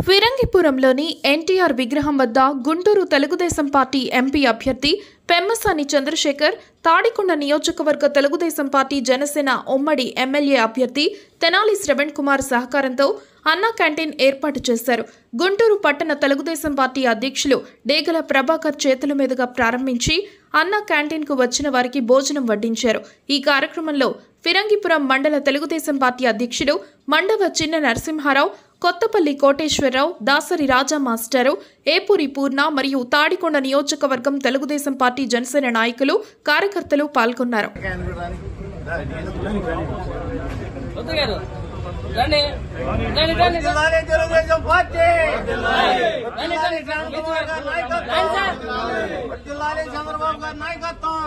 ఫిరంగిపురంలోని ఎన్టీఆర్ విగ్రహం వద్ద Guntur Telugu Desam party MP అభ్యర్థి పెమ్మసాని చంద్రశేఖర్ తాడికొండ నియోజకవర్గ తెలుగుదేశం పార్టీ జనసేన ఉమ్మడి ఎమ్మెల్యే అభ్యర్థి తెనాలి శ్రవణ్ కుమార్ సహకారంతో అన్నా క్యాంటీన్ ఏర్పాటు చేశారు గుంటూరు పట్టణ తెలుగుదేశం పార్టీ అధ్యక్షులు డేగల ప్రభాకర్ చేతుల మీదుగా ప్రారంభించి అన్నా క్యాంటీన్కు వచ్చిన వారికి భోజనం వడ్డించారు ఈ కార్యక్రమంలో ఫిరంగిపురం మండల తెలుగుదేశం పార్టీ అధ్యక్షుడు మండవ చిన్న నరసింహారావు కొత్తపల్లి కోటేశ్వరరావు దాసరి రాజా మాస్టరు ఏపూరి పూర్ణ మరియు తాడికొండ నియోజకవర్గం తెలుగుదేశం పార్టీ జనసేన నాయకులు కార్యకర్తలు పాల్గొన్నారు వద్దు గారు రండి రండి రండి జిల్లాలే తెలుగుదేశం పార్టీ రండి రండి చంద్రబాబు గారి నాయకత్వం జిల్లాలే చంద్రబాబు గారి నాయకత్వం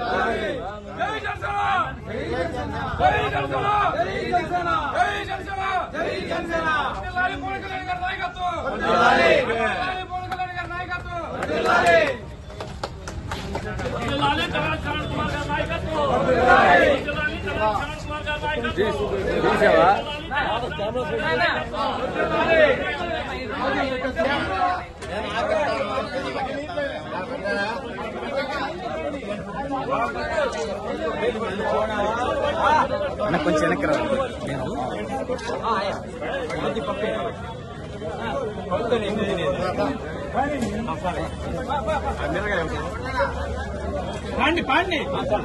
కొంచెం వెనక్కి రా పాండి పాండి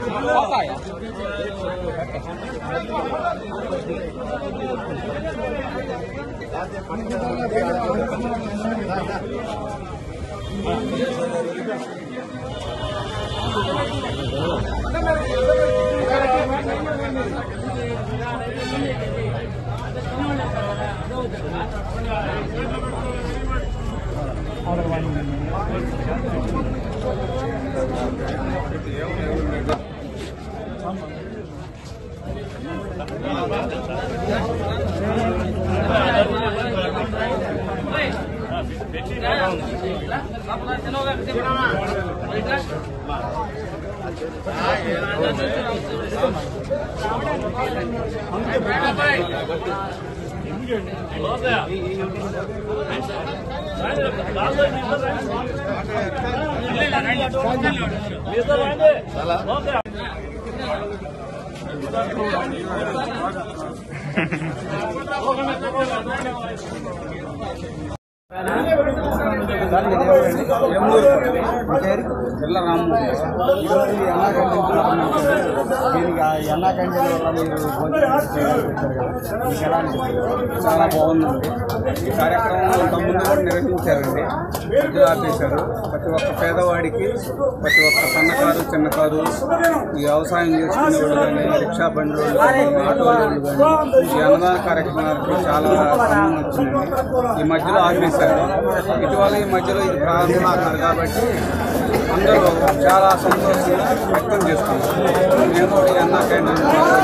జిల్లా రామ్మోహన్ ఈరోజు ఈ అన్నా క్యాంటీన్ దీనికి ఆ అన్నా క్యాంటీన్ వల్ల మీరు భోజనం చేయడానికి వచ్చారు కదా మీకు ఎలా అనిపిస్తుంది చాలా బాగుందండి ఈ కార్యక్రమం తమ్ముడు కూడా నిర్వహించారండి ప్రజలు ఆపేశారు ప్రతి ఒక్క పేదవాడికి ప్రతి ఒక్క సన్నకారు చిన్నకారు ఈ వ్యవసాయం చేసుకునే వాళ్ళు కానీ రిక్షా బండి వాళ్ళు కానీ ఆటో వాళ్ళు కానీ ఈ అన్నదాన కార్యక్రమాలకు చాలా సమయం వచ్చింది ఈ మధ్యలో ఆపేశారు ఇటీవల ఈ మధ్యలో ఇది ప్రారంభమవుతారు కాబట్టి అందరూ చాలా సంతోషంగా వ్యక్తం చేస్తున్నారు నేను కూడా ఈ అన్నా క్యాంటీన్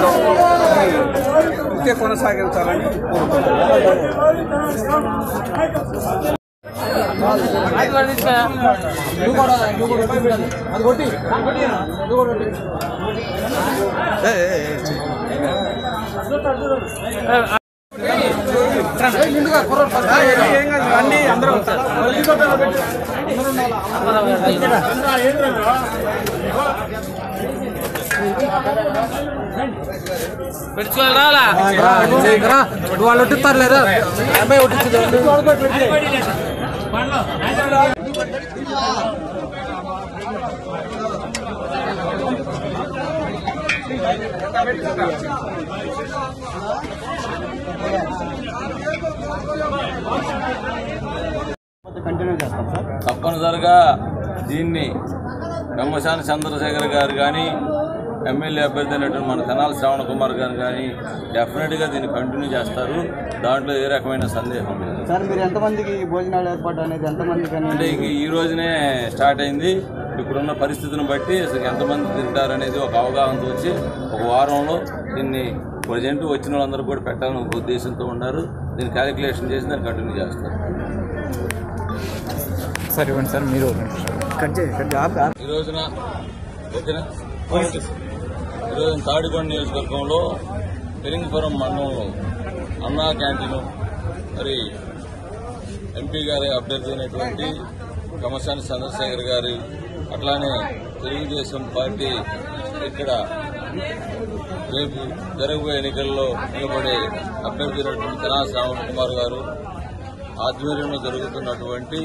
ఇంతే కొనసాగించాలని రండి అందరూ పెట్టుకోవాలి రావాలా వాళ్ళు ఒట్టిస్తారు లేదా అబ్బాయి ఒట్టించదు కంటిన్యూ చేస్తాం సార్ తప్పనిసరిగా దీన్ని బ్రహ్మశాని చంద్రశేఖర్ గారు కానీ ఎమ్మెల్యే అభ్యర్థి అయినటువంటి మన తెనాలి శ్రవణ కుమార్ గారు కానీ డెఫినెట్గా దీన్ని కంటిన్యూ చేస్తారు దాంట్లో ఏ రకమైన సందేహం లేదు సార్ మీరు ఎంతమందికి భోజనాలు ఏర్పాటు అనేది ఎంతమందికి అని అంటే ఇంక ఈ రోజునే స్టార్ట్ అయింది ఇప్పుడున్న పరిస్థితిని బట్టి అసలు ఎంతమంది తింటారనేది ఒక అవగాహనతో వచ్చి ఒక వారంలో దీన్ని ప్రజెంట్ వచ్చిన వాళ్ళందరూ కూడా పెట్టాలని ఒక ఉద్దేశంతో ఉన్నారు దీన్ని క్యాలిక్యులేషన్ చేసి దాన్ని కంటిన్యూ చేస్తారు సార్ ఇవ్వండి సార్ మీరు కట్ చేయి కట్ చేయి ఆపు, ఆపు. ఈ రోజున ఓకేనా ఈ రోజున తాడికొండ నియోజకవర్గంలో పెరింగిపురం మండలంలో అన్నా క్యాంటీన్ మరి ఎంపీ గారి అభ్యర్థి అయినటువంటి కమసాని చంద్రశేఖర్ గారి అట్లానే తెలుగుదేశం పార్టీ ఇక్కడ రేపు జరగబోయే ఎన్నికల్లో నిలబడే అభ్యర్థి అయినటువంటి తెనా శ్రావణ్ కుమార్ గారు ఆధ్వర్యంలో జరుగుతున్నటువంటి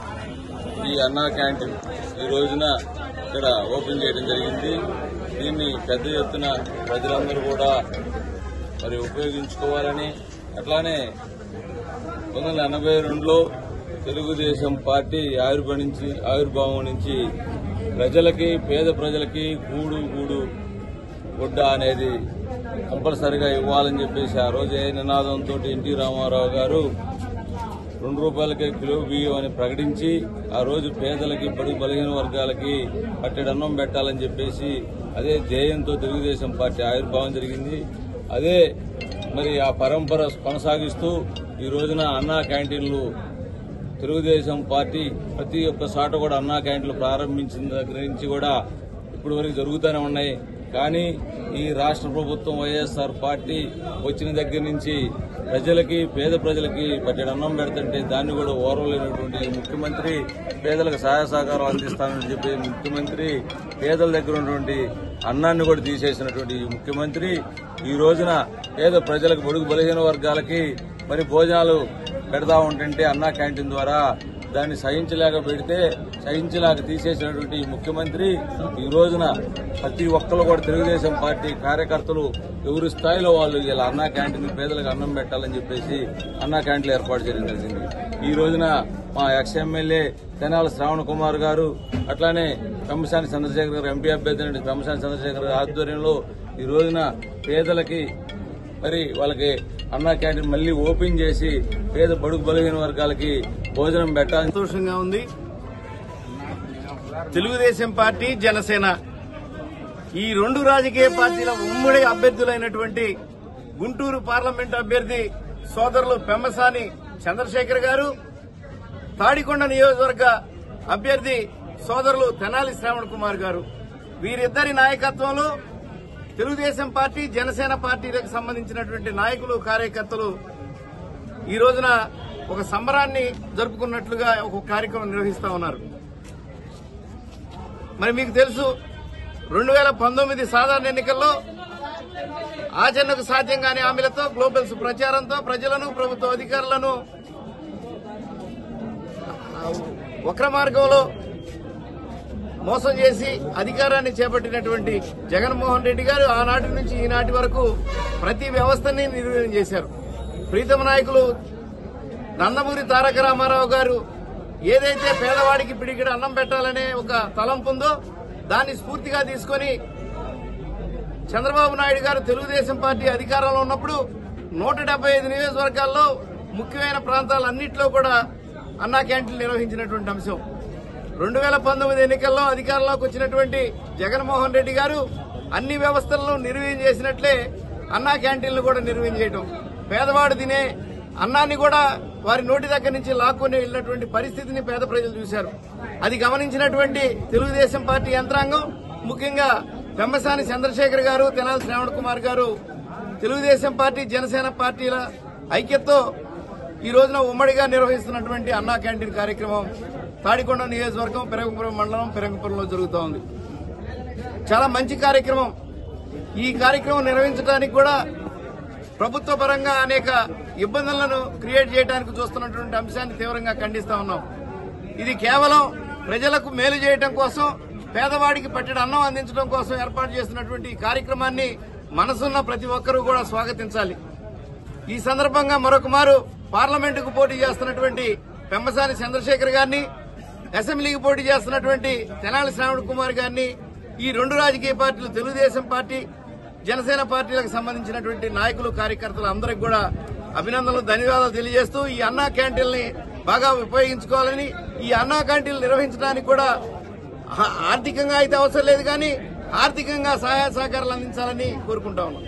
ఈ అన్నా క్యాంటీన్ ఈ రోజున ఇక్కడ ఓపెన్ చేయడం జరిగింది దీన్ని పెద్ద ఎత్తున ప్రజలందరూ కూడా మరి ఉపయోగించుకోవాలని అట్లానే పంతొమ్మిది వందల ఎనభై రెండులో తెలుగుదేశం పార్టీ ఆవిర్భవించి ఆవిర్భావం నుంచి ప్రజలకి పేద ప్రజలకి గూడు గూడు గుడ్డ అనేది కంపల్సరిగా ఇవ్వాలని చెప్పేసి ఆ రోజు ఏ నినాదంతో ఎన్టీ రామారావు గారు రెండు రూపాయలకే కిలో బియ్యం అని ప్రకటించి ఆ రోజు పేదలకి బడుగు బలహీన వర్గాలకి పట్టెడన్నం పెట్టాలని చెప్పేసి అదే ధ్యేయంతో తెలుగుదేశం పార్టీ ఆవిర్భావం జరిగింది అదే మరి ఆ పరంపర కొనసాగిస్తూ ఈ రోజున అన్నా క్యాంటీన్లు తెలుగుదేశం పార్టీ ప్రతి ఒక్క చోట కూడా అన్నా క్యాంటీన్లు ప్రారంభించిన దగ్గర నుంచి కూడా ఇప్పటి వరకు జరుగుతూనే ఉన్నాయి కానీ ఈ రాష్ట్ర ప్రభుత్వం వైఎస్ఆర్ పార్టీ వచ్చిన దగ్గర నుంచి ప్రజలకి పేద ప్రజలకి పట్టెడు అన్నం పెడుతుంటే దాన్ని కూడా ఓర్వలేనటువంటి ఈ ముఖ్యమంత్రి పేదలకు సహాయ సహకారం అందిస్తానని చెప్పి ముఖ్యమంత్రి పేదల దగ్గర ఉన్నటువంటి అన్నాన్ని కూడా తీసేసినటువంటి ఈ ముఖ్యమంత్రి ఈ రోజున పేద ప్రజలకు బడుగు బలహీన వర్గాలకి మరి భోజనాలు పెడతా ఉంటుంటే అన్నా క్యాంటీన్ ద్వారా దాన్ని సహించలేక పెడితే సహించలేక తీసేసినటువంటి ఈ ముఖ్యమంత్రి ఈ రోజున ప్రతి ఒక్కరు కూడా తెలుగుదేశం పార్టీ కార్యకర్తలు ఎవరి స్థాయిలో వాళ్ళు ఇలా అన్నా క్యాంటీన్ పేదలకు అన్నం పెట్టాలని చెప్పేసి అన్నా క్యాంటీన్లు ఏర్పాటు చేయడం జరిగింది ఈ రోజున మా ఎక్స్ ఎమ్మెల్యే తెనాల శ్రావణ్ కుమార్ గారు అట్లానే కమ్మసాని చంద్రశేఖర్ గారు ఎంపీ అభ్యర్థి అయిన కమ్మసాని చంద్రశేఖర్ గారి ఆధ్వర్యంలో ఈ రోజున పేదలకి మరి వాళ్ళకి అన్నా క్యాంటీన్ మళ్ళీ ఓపెన్ చేసి పేద బడుగు బలహీన వర్గాలకి భోజనం పెట్టాలని సంతోషంగా ఉంది తెలుగుదేశం పార్టీ జనసేన ఈ రెండు రాజకీయ పార్టీల ఉమ్మడి అభ్యర్థులైనటువంటి గుంటూరు పార్లమెంట్ అభ్యర్థి సోదరులు పెమ్మసాని చంద్రశేఖర్ గారు తాడికొండ నియోజకవర్గ అభ్యర్థి సోదరులు తెనాలి శ్రావణ్ కుమార్ గారు వీరిద్దరి నాయకత్వంలో తెలుగుదేశం పార్టీ జనసేన పార్టీలకు సంబంధించినటువంటి నాయకులు కార్యకర్తలు ఈ రోజున ఒక సంబరాన్ని జరుపుకున్నట్లుగా ఒక కార్యక్రమం నిర్వహిస్తా ఉన్నారు మరి మీకు తెలుసు రెండు వేల పంతొమ్మిది సాధారణ ఎన్నికల్లో ఆచరణకు సాధ్యం కాని హామీలతో గ్లోబల్స్ ప్రచారంతో ప్రజలను ప్రభుత్వ అధికారులను వక్ర మార్గంలో మోసం చేసి అధికారాన్ని చేపట్టినటువంటి జగన్మోహన్ రెడ్డి గారు ఆనాటి నుంచి ఈనాటి వరకు ప్రతి వ్యవస్థని నిర్వీర్యం చేశారు ప్రీతమ నాయకులు నందమూరి తారక రామారావు గారు ఏదైతే పేదవాడికి పిడికిడి అన్నం పెట్టాలనే ఒక తలంపు ఉందో దాన్ని స్ఫూర్తిగా తీసుకొని చంద్రబాబు నాయుడు గారు తెలుగుదేశం పార్టీ అధికారంలో ఉన్నప్పుడు నూట డెబ్బై ఐదు నియోజకవర్గాల్లో ముఖ్యమైన ప్రాంతాలన్నింటిలో కూడా అన్నా క్యాంటీన్లు నిర్వహించినటువంటి అంశం రెండు వేల పంతొమ్మిది ఎన్నికల్లో అధికారంలోకి వచ్చినటువంటి జగన్మోహన్ రెడ్డి గారు అన్ని వ్యవస్థలను నిర్వీర్యం చేసినట్లే అన్నా క్యాంటీన్లు కూడా నిర్వీర్యం చేయటం పేదవాడు తినే అన్నాన్ని కూడా వారి నోటి దగ్గర నుంచి లాక్కొని వెళ్ళినటువంటి పరిస్థితిని పేద ప్రజలు చూశారు అది గమనించినటువంటి తెలుగుదేశం పార్టీ యంత్రాంగం ముఖ్యంగా పెమ్మసాని చంద్రశేఖర్ గారు తెనాలి శ్రావణ్ కుమార్ గారు తెలుగుదేశం పార్టీ జనసేన పార్టీల ఐక్యతతో ఈ రోజున ఉమ్మడిగా నిర్వహిస్తున్నటువంటి అన్నా క్యాంటీన్ కార్యక్రమం తాడికొండ నియోజకవర్గం పెరంగపురం మండలం పెరంగపురంలో జరుగుతూ ఉంది చాలా మంచి కార్యక్రమం ఈ కార్యక్రమం నిర్వహించడానికి కూడా ప్రభుత్వ పరంగా అనేక ఇబ్బందులను క్రియేట్ చేయడానికి చూస్తున్నటువంటి అంశాన్ని తీవ్రంగా ఖండిస్తా ఉన్నాం ఇది కేవలం ప్రజలకు మేలు చేయడం కోసం పేదవాడికి పట్టెడు అన్నం అందించడం కోసం ఏర్పాటు చేస్తున్నటువంటి ఈ కార్యక్రమాన్ని మనసున్న ప్రతి ఒక్కరూ కూడా స్వాగతించాలి ఈ సందర్భంగా మరొక మారు పార్లమెంటుకు పోటీ చేస్తున్నటువంటి పెమ్మసాని చంద్రశేఖర్ గారిని అసెంబ్లీకి పోటీ చేస్తున్నటువంటి తెనాలి శ్రావణ్ కుమార్ గారిని ఈ రెండు రాజకీయ పార్టీలు తెలుగుదేశం పార్టీ జనసేన పార్టీలకు సంబంధించినటువంటి నాయకులు కార్యకర్తలు అందరికి కూడా అభినందనలు ధన్యవాదాలు తెలియజేస్తూ ఈ అన్నా క్యాంటీన్ని బాగా ఉపయోగించుకోవాలని ఈ అన్నా క్యాంటీన్లు నిర్వహించడానికి కూడా ఆ- ఆర్థికంగా అయితే అవసరం లేదు కానీ ఆర్థికంగా సహాయ సహకారాలు అందించాలని కోరుకుంటా ఉన్నాం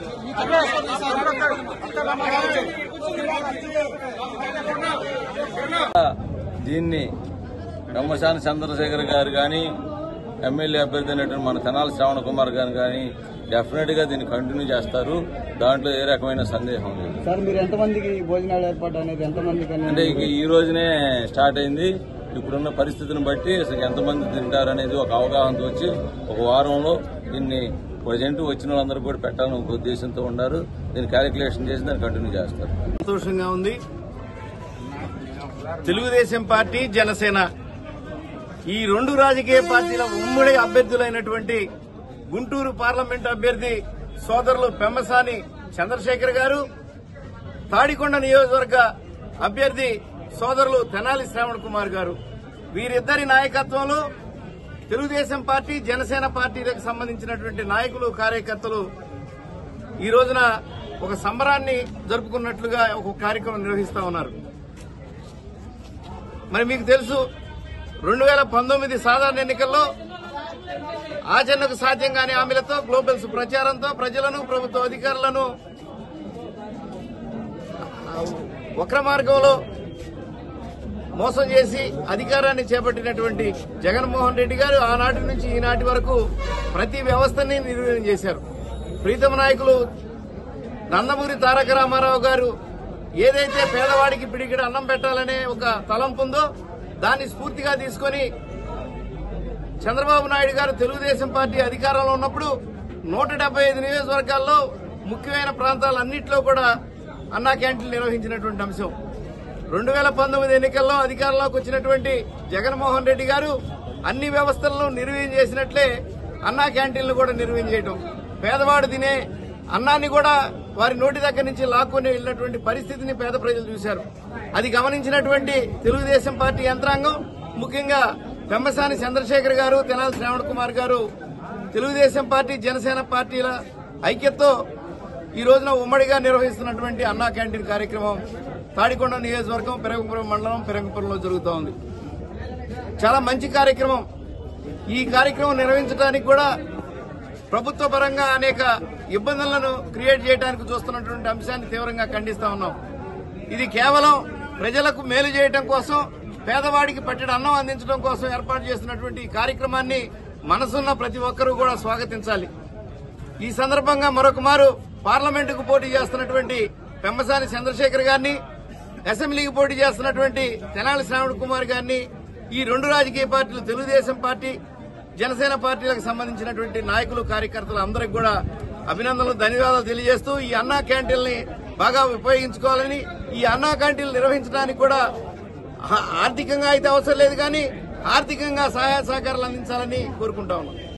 అదే దీన్ని బ్రహ్మశాని చంద్రశేఖర్ గారు కానీ ఎమ్మెల్యే అభ్యర్థి అయినటువంటి మన తెనాలి శ్రావణ కుమార్ గారు కానీ డెఫినెట్ గా దీన్ని కంటిన్యూ చేస్తారు దాంట్లో ఏ రకమైన సందేహం లేదు సార్ మీరు ఎంతమందికి భోజనాలు ఏర్పాటు అనేది ఎంతమందికి అంటే అనేది ఇక ఈ రోజునే స్టార్ట్ అయింది ఇప్పుడున్న పరిస్థితిని బట్టి అసలు ఎంతమంది తింటారు అనేది ఒక అవగాహనతో వచ్చి ఒక వారంలో దీన్ని ప్రజెంట్ వచ్చిన వాళ్ళందరూ కూడా పెట్టాలని ఒక ఉద్దేశంతో ఉన్నారు దీన్ని క్యాలిక్యులేషన్ చేసి దాన్ని కంటిన్యూ చేస్తారు సంతోషంగా ఉంది తెలుగుదేశం పార్టీ జనసేన ఈ రెండు రాజకీయ పార్టీల ఉమ్మడి అభ్యర్థులైనటువంటి గుంటూరు పార్లమెంట్ అభ్యర్థి సోదరులు పెమ్మసాని చంద్రశేఖర్ గారు తాడికొండ నియోజకవర్గ అభ్యర్థి సోదరులు తెనాలి శ్రావణ్ కుమార్ గారు వీరిద్దరి నాయకత్వంలో తెలుగుదేశం పార్టీ జనసేన పార్టీలకు సంబంధించినటువంటి నాయకులు కార్యకర్తలు ఈ రోజున ఒక సంబరాన్ని జరుపుకున్నట్లుగా ఒక కార్యక్రమం నిర్వహిస్తా ఉన్నారు మరి మీకు తెలుసు రెండు వేల పంతొమ్మిది సాధారణ ఎన్నికల్లో ఆచరణకు సాధ్యం కాని హామీలతో గ్లోబల్స్ ప్రచారంతో ప్రజలను ప్రభుత్వ అధికారులను వక్ర మార్గంలో మోసం చేసి అధికారాన్ని చేపట్టినటువంటి జగన్మోహన్ రెడ్డి గారు ఆనాటి నుంచి ఈనాటి వరకు ప్రతి వ్యవస్థని నిర్వీర్యం చేశారు ప్రీతమ నాయకులు నందమూరి తారక రామారావు గారు ఏదైతే పేదవాడికి పిడికిడి అన్నం పెట్టాలనే ఒక తలంపు ఉందో దాన్ని స్ఫూర్తిగా తీసుకొని చంద్రబాబు నాయుడు గారు తెలుగుదేశం పార్టీ అధికారంలో ఉన్నప్పుడు నూట డెబ్బై ఐదు నియోజకవర్గాల్లో ముఖ్యమైన ప్రాంతాలన్నింటిలో కూడా అన్నా క్యాంటీన్లు నిర్వహించినటువంటి అంశం రెండు వేల పంతొమ్మిది ఎన్నికల్లో అధికారంలోకి వచ్చినటువంటి జగన్మోహన్ రెడ్డి గారు అన్ని వ్యవస్థలను నిర్వీర్యం చేసినట్లే అన్నా క్యాంటీన్లు కూడా నిర్వీర్యం చేయడం పేదవాడు తినే అన్నాన్ని కూడా వారి నోటి దగ్గర నుంచి లాక్కొని వెళ్ళినటువంటి పరిస్థితిని పేద ప్రజలు చూశారు అది గమనించినటువంటి తెలుగుదేశం పార్టీ యంత్రాంగం ముఖ్యంగా పెమ్మసాని చంద్రశేఖర్ గారు తెనాలి శ్రావణ్ కుమార్ గారు తెలుగుదేశం పార్టీ జనసేన పార్టీల ఐక్యతతో ఈ రోజున ఉమ్మడిగా నిర్వహిస్తున్నటువంటి అన్నా క్యాంటీన్ కార్యక్రమం తాడికొండ నియోజకవర్గం పెరంగపురం మండలం పెరంగపురంలో జరుగుతూ ఉంది చాలా మంచి కార్యక్రమం ఈ కార్యక్రమం నిర్వహించడానికి కూడా ప్రభుత్వ పరంగా అనేక ఇబ్బందులను క్రియేట్ చేయడానికి చూస్తున్నటువంటి అంశాన్ని తీవ్రంగా ఖండిస్తా ఉన్నాం ఇది కేవలం ప్రజలకు మేలు చేయడం కోసం పేదవాడికి పట్టెడు అన్నం అందించడం కోసం ఏర్పాటు చేస్తున్నటువంటి ఈ కార్యక్రమాన్ని మనసున్న ప్రతి ఒక్కరూ కూడా స్వాగతించాలి ఈ సందర్భంగా మరొక మారు పార్లమెంటుకు పోటీ చేస్తున్నటువంటి పెమ్మసాని చంద్రశేఖర్ గారిని అసెంబ్లీకి పోటీ చేస్తున్నటువంటి తెనాలి శ్రావణ్ కుమార్ గారిని ఈ రెండు రాజకీయ పార్టీలు తెలుగుదేశం పార్టీ జనసేన పార్టీలకు సంబంధించినటువంటి నాయకులు కార్యకర్తలు అందరికి కూడా అభినందనలు ధన్యవాదాలు తెలియజేస్తూ ఈ అన్నా క్యాంటీన్ని బాగా ఉపయోగించుకోవాలని ఈ అన్నా క్యాంటీన్లు నిర్వహించడానికి కూడా ఆ- ఆర్థికంగా అయితే అవసరం లేదు కానీ ఆర్థికంగా సహాయ సహకారాలు అందించాలని కోరుకుంటా ఉన్నాం